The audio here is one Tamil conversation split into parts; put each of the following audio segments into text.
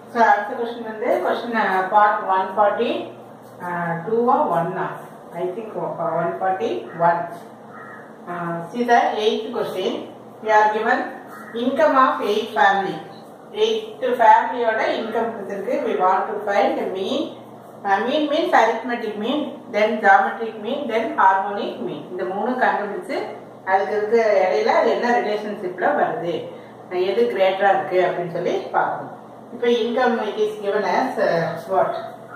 ஸோ அடுத்த கொஸ்டின் வந்து கொஸ்டின் பார்ட் ஒன் ஃபார்ட்டி டூவா ஒன்னா I think one forty one see the eighth question we are given income of eight family eight ஃபேமிலியோட இன்கம் கொடுத்துருக்கு we want to find the mean uh, mean means arithmetic mean then geometric mean then harmonic mean இந்த மூணு கண்டுபிடிச்சு அதுக்கு இருக்க இடையில அது என்ன ரிலேஷன்ஷிப்ல வருது அஹ் எது கிரேட்டரா இருக்கு அப்படின்னு சொல்லி பார்க்கணும் இப்போ income it is given as uh, what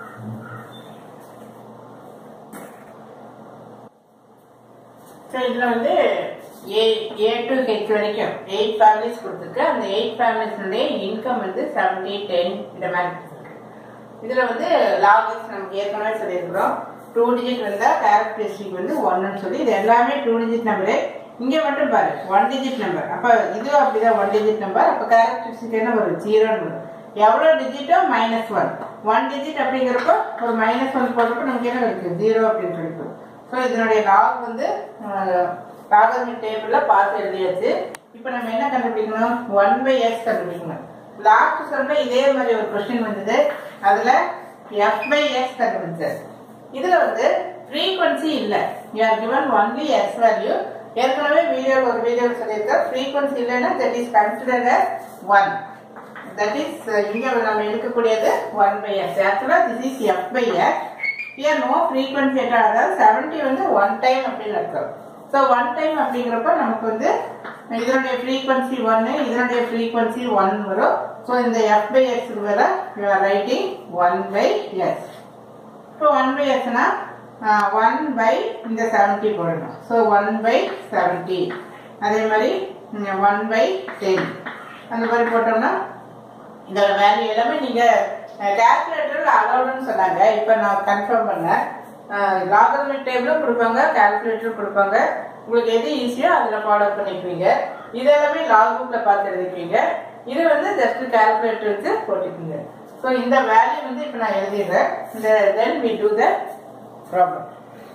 so இதில் வந்து ஏ ஏ டு ஹெச் வரைக்கும் எயிட் ஃபேமிலிஸ் கொடுத்துருக்கு அந்த எயிட் ஃபேமிலிஸ்னுடைய இன்கம் வந்து செவன்டி டென் இந்த மாதிரி கொடுத்துருக்கு இதில் வந்து லாகஸ் நமக்கு ஏற்கனவே சொல்லியிருக்கிறோம் டூ டிஜிட் வந்தால் கேரக்டரிஸ்டிக் வந்து ஒன்றுன்னு சொல்லி இது எல்லாமே டூ டிஜிட் நம்பரு இங்கே மட்டும் பாரு ஒன் டிஜிட் நம்பர் அப்போ இதுவும் அப்படிதான் ஒன் டிஜிட் நம்பர் அப்போ கேரக்டரிஸ்டிக் என்ன வரும் ஜீரோன்னு வரும் எவ்வளோ டிஜிட்டோ மைனஸ் ஒன் ஒன் டிஜிட் அப்படிங்கிறப்போ ஒரு மைனஸ் ஒன் போடுறப்போ நமக்கு என்ன இருக்கு ஜீரோ அப்படின்னு கிடைக்கும் ஸோ இதனுடைய லாக் வந்து லாகர்மிக் டேபிளில் பார்த்து எழுதியாச்சு இப்போ நம்ம என்ன கண்டுபிடிக்கணும் ஒன் பை எக்ஸ் கண்டுபிடிக்கணும் லாஸ்ட் சொல்ல இதே மாதிரி ஒரு கொஸ்டின் வந்தது அதில் எஃப் பை எக்ஸ் கண்டுபிடிச்சார் இதில் வந்து ஃப்ரீக்வன்சி இல்லை you are given only X value ஏற்கனவே வீடியோ ஒரு வீடியோ சொல்லியிருக்கேன் ஃப்ரீக்வன்சி இல்லைன்னா that is consider one that is இங்கே நம்ம எடுக்கக்கூடியது ஒன் பை எக்ஸ் ஆக்சுவலாக this is F by X here no frequency at all அதாவது 70 வந்து ஒன் டைம் அப்படின்னு அர்த்தம் ஸோ ஒன் டைம் அப்படிங்கிறப்ப நமக்கு வந்து இதனுடைய ஃப்ரீக்வன்சி ஒன்று இதனுடைய ஃப்ரீக்வன்சி ஒன் வரும் ஸோ இந்த எஃப் பை எக்ஸ் வர you are writing one by X இப்போ ஒன் பை எக்ஸ்னா ஒன் பை இந்த செவன்ட்டி போடணும் ஸோ ஒன் பை செவன்ட்டி அதே மாதிரி ஒன் பை டென் அந்த மாதிரி போட்டோம்னா இதோட வேல்யூ எல்லாமே நீங்கள் கால்குலேட்டர் அலௌடுன்னு சொன்னாங்க இப்போ நான் கன்ஃபார்ம் பண்ணேன் லாகர்மிக் டேபிளும் கொடுப்பாங்க கால்குலேட்டரும் கொடுப்பாங்க உங்களுக்கு எது ஈஸியோ அதில் ஃபாலோ பண்ணிக்குவீங்க இது எல்லாமே லாக் புக்கில் பார்த்து எழுதிக்குவீங்க இது வந்து ஜஸ்ட் கால்குலேட்டர் வச்சு போட்டுக்குங்க ஸோ இந்த வேல்யூ வந்து இப்போ நான் எழுதிடுறேன் இந்த then we do the problem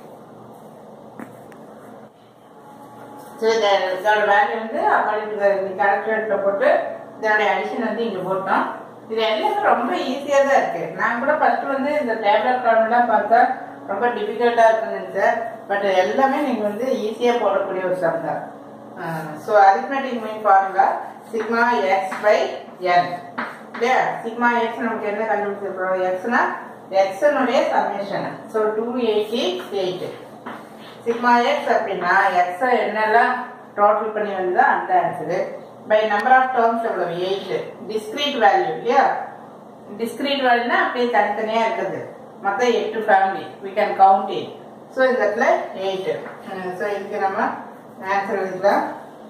so இதோட வேல்யூ வந்து அக்கார்டிங் டு கால்குலேட்டரில் போட்டு இதனுடைய அடிஷன் வந்து இங்கே போட்டோம் இது எல்லாமே ரொம்ப ஈஸியாக தான் இருக்கு நான் கூட ஃபர்ஸ்ட் வந்து இந்த டேப்லெட் ப்ராப்ளம்லாம் பார்த்தா ரொம்ப டிஃபிகல்ட்டாக இருக்குன்னு சார் பட் எல்லாமே நீங்கள் வந்து ஈஸியாக போடக்கூடிய ஒரு சம் தான் so arithmetic mean formula sigma x by n இல்லையா சிக்மா எக்ஸ் நமக்கு என்ன கண்டுபிடிச்சிருக்கிறோம் எக்ஸ்னா எக்ஸனுடைய summation so two eighty eight sigma x அப்படின்னா எக்ஸை என்னெல்லாம் டோட்டல் பண்ணி வந்ததோ அந்த answer by number of terms எவ்வளவு எயிட் டிஸ்கிரீட் வேல்யூ இல்லையா டிஸ்கிரீட் வேல்யூனா அப்படியே தனித்தனியா இருக்குது மொத்தம் எட்டு family we can count it so இந்த இடத்துல எயிட் ஸோ இதுக்கு நம்ம ஆன்சர் எழுதிக்கலாம்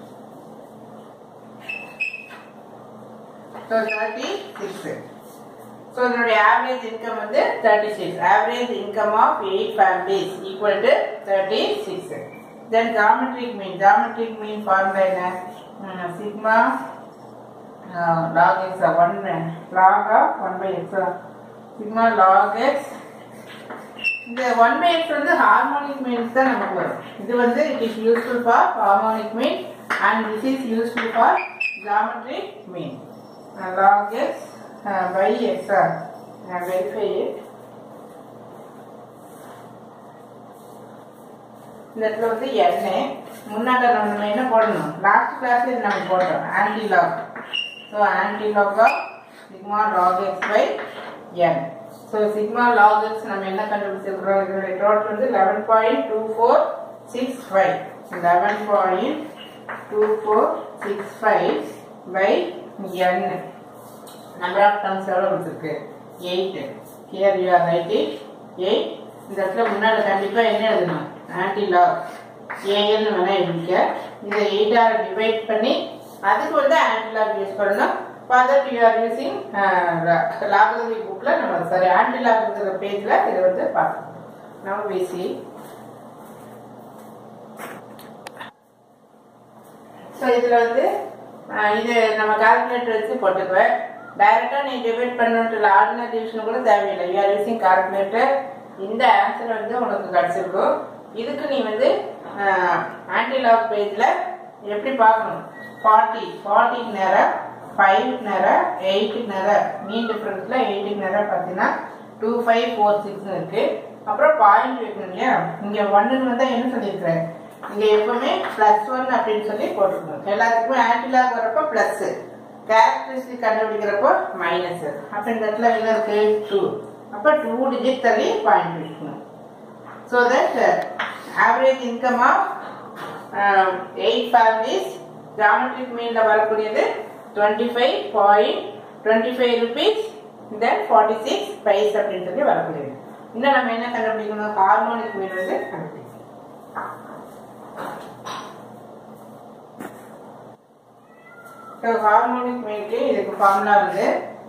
ஸோ தேர்ட்டி சிக்ஸ் ஸோ இதனுடைய ஆவரேஜ் இன்கம் வந்து thirty six average income of eight families equal to thirty six then geometric mean geometric mean formula என்ன sigma uh, log x uh, 1 log of 1 by x uh, sigma log x இந்த ஒன் பை எக்ஸ் வந்து ஹார்மோனிக் மீன்ஸ் தான் நமக்கு வரும் இது வந்து it is useful for harmonic mean and this is useful for geometric mean log x by x verify it இந்த இடத்துல வந்து எண்ணெய் முன்னாடி நம்ம என்ன போடணும் லாஸ்ட் கிளாஸ்ல இது நம்ம போட்டோம் antilog so antilog of sigma log x by n so sigma log x நம்ம என்ன கண்டுபிடிச்சிருக்கிறோம் இதனுடைய டோட்டல் வந்து eleven point two four six five eleven point two four six five by n number of terms எவ்வளோ கொடுத்துருக்கு eight here you are writing eight இந்த இடத்துல முன்னாடி கண்டிப்பாக என்ன எழுதணும் ஆன்டி லாக் ஏஎன்னு வேணா எழுதிக்க இதை எயிட்டார டிவைட் பண்ணி அதுக்கு வந்து ஆன்டி லாக் யூஸ் பண்ணணும் ஃபாதர் யூ ஆர் யூசிங் லாகரி புக்கில் நம்ம சாரி ஆன்டி லாக் இருக்கிற பேஜில் இதை வந்து பார்க்கணும் நம்ம பேசி ஸோ இதில் வந்து இது நம்ம கால்குலேட்டர் வச்சு போட்டுக்குவேன் டைரெக்டாக நீ டிவைட் பண்ணணுன்ற ஆர்டினரி டிவிஷன் கூட தேவையில்லை யூ ஆர் யூசிங் கால்குலேட்டர் இந்த ஆன்சர் வந்து உனக்கு கிடச்சிருக்கும் இதுக்கு நீ வந்து ஆன்டி லாக் பேஜில் எப்படி பார்க்கணும் ஃபார்ட்டி ஃபார்ட்டிக்கு நேரம் ஃபைவ்க்கு நேரம் எயிட்டுக்கு நேரம் மீன் டிஃப்ரென்ஸில் எயிட்டுக்கு நேரம் பார்த்தீங்கன்னா டூ ஃபைவ் ஃபோர் சிக்ஸ்னு இருக்கு அப்புறம் பாயிண்ட் வைக்கணும் இல்லையா இங்கே ஒன்றுன்னு வந்தால் என்ன சொல்லியிருக்கிறேன் இங்கே எப்பவுமே ப்ளஸ் ஒன் அப்படின்னு சொல்லி போட்டுக்கணும் எல்லாத்துக்குமே ஆன்டிலாக் வரப்போ ப்ளஸ்ஸு கேரக்டரிஸ்டிக் கண்டுபிடிக்கிறப்போ மைனஸ் அப்போ இந்த இடத்துல என்ன இருக்கு டூ அப்போ டூ டிஜிட் தள்ளி பாயிண்ட் வைக்கணும் so that average income of eight families geometric மீனில் வரக்கூடியது twenty five point twenty five rupees then forty six price அப்படின்னு சொல்லி வரக்கூடியது இன்னும் நம்ம என்ன கண்டுபிடிக்கணும் ஹார்மோனிக் மீன் வந்து கண்டுபிடிக்கணும் ஸோ ஹார்மோனிக் மீனுக்கு இதுக்கு ஃபார்முலா வந்து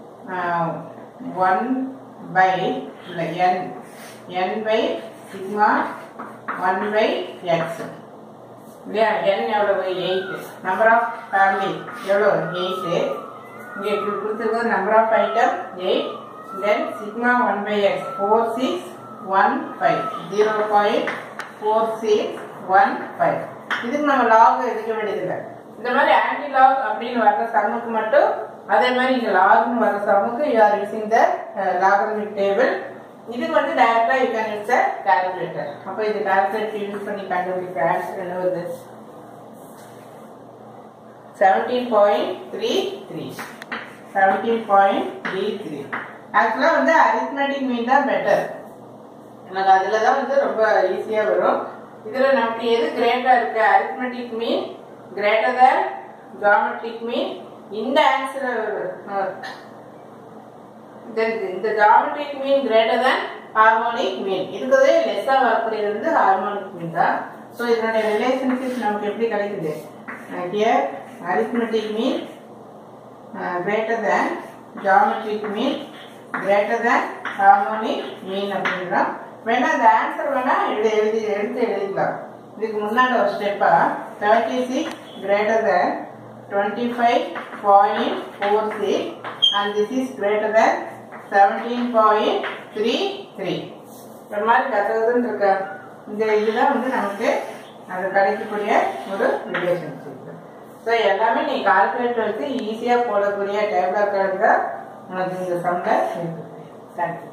ஒன் பை இல்லை n n by sigma one by x இல்லையா என் எவ்வளவு எயிட் நம்பர் ஆஃப் ஃபேமிலி எவ்வளோ எயிட்டு இங்கே கொடுத்துருக்கிறது number of item eight then sigma one by x four six one five zero point four six one five இதுக்கு நம்ம லாக் எடுக்க வேண்டியதில்லை இந்த மாதிரி ஆன்டி லாக் அப்படின்னு வர்ற சம்முக்கு மட்டும் அதே மாதிரி இங்கே லாக்னு வர்ற சம்முக்கு you are using the logarithmic table இது வந்து டைரக்டா you can use a calculator அப்போ இது கால்குலேட்டர் யூஸ் பண்ணி கண்டுபிடிக்க ஆன்சர் என்ன வருது seventeen point three three seventeen point three three ஆக்சுவலாக வந்து அரித்மெட்டிக் மீன் தான் பெட்டர் எனக்கு அதில் தான் வந்து ரொம்ப ஈஸியாக வரும் இதில் நமக்கு எது கிரேட்டாக இருக்கு arithmetic mean greater than geometric mean இந்த ஆன்சர் இந்த geometric mean greater than harmonic mean இருக்கிறதே லெஸ்ஸாக வரக்கூடியது வந்து ஹார்மோனிக் மீன் தான் ஸோ இதனுடைய ரிலேஷன்ஷிப் நமக்கு எப்படி கிடைக்குது here arithmetic mean greater than geometric mean greater than harmonic mean அப்படின்றோம் வேணா அந்த ஆன்சர் வேணா எழுதி எழுதி எடுத்து எழுதிக்கலாம் இதுக்கு முன்னாடி ஒரு ஸ்டெப்பா thirty six greater than twenty five point four six and this is greater than seventeen point three three ஒரு மாதிரி கத்துறதுன்னு இருக்கா இந்த இதுதான் வந்து நமக்கு அது கிடைக்கக்கூடிய ஒரு ரிலேஷன்ஷிப் ஸோ எல்லாமே நீ கால்குலேட்டர் வச்சு ஈஸியாக போடக்கூடிய டேபிள் கார்டு தான் உனக்கு இந்த சம்மில் இருக்குது தேங்க்யூ